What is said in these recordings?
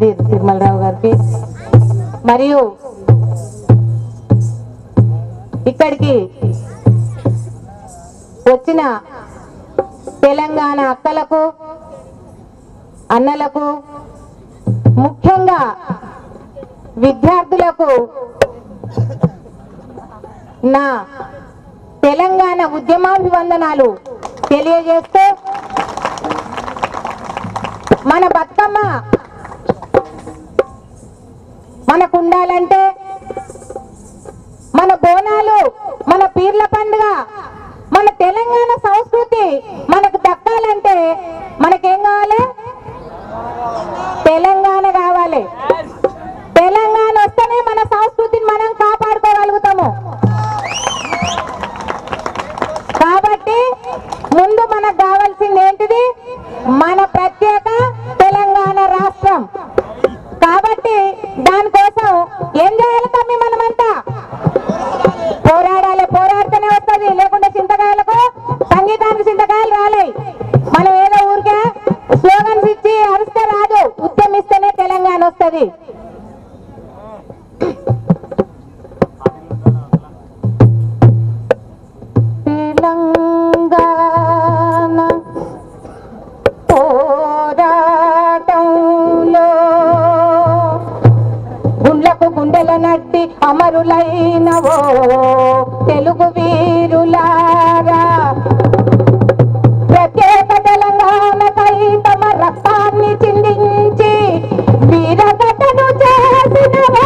సుధీర్ తిరుమలరావు గారికి మరియు ఇక్కడికి వచ్చిన తెలంగాణ అక్కలకు అన్నలకు ముఖ్యంగా విద్యార్థులకు నా తెలంగాణ ఉద్యమాభివందనాలు తెలియజేస్తూ మన బతుకమ్మ మనకు ఉండాలంటే మన బోనాలు మన పీర్ల పండుగ మన తెలంగాణ సంస్కృతి మనకు దక్కాలంటే మనకేం కావాలి తెలంగాణ కావాలి తెలంగాణ వస్తేనే మన సంస్కృతిని మనం కాపాడుకోగలుగుతాము కాబట్టి ముందు మనకు కావాల్సింది ఏంటిది మన ప్రత్యేక తెలంగాణ రాష్ట్రం కాబట్టి దానికోసం ఏం చేయాలి తమ్మి మనమంతా పోరాడాలి పోరాడితేనే వస్తుంది లేకుంటే చింతకాయలకు సంగీతానికి చింతకాయలు రాలేయి మనం ఏదో ఊరికే స్లోగన్స్ ఇచ్చి అరిస్తే రాదు ఉద్యమిస్తేనే తెలంగాణ వస్తుంది తెలంగాణ పోరాటంలో గుండ్లకు గుండెల నట్టి అమరులైనవో తెలుగు వీరులారా ప్రత్యేక తెలంగాణకై తమ రక్తాన్ని చిందించి వీరగటను చేసినవో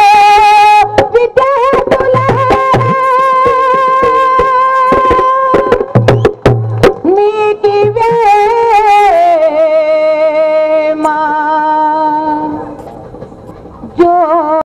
విద్యార్థులారా మీకివే మా జో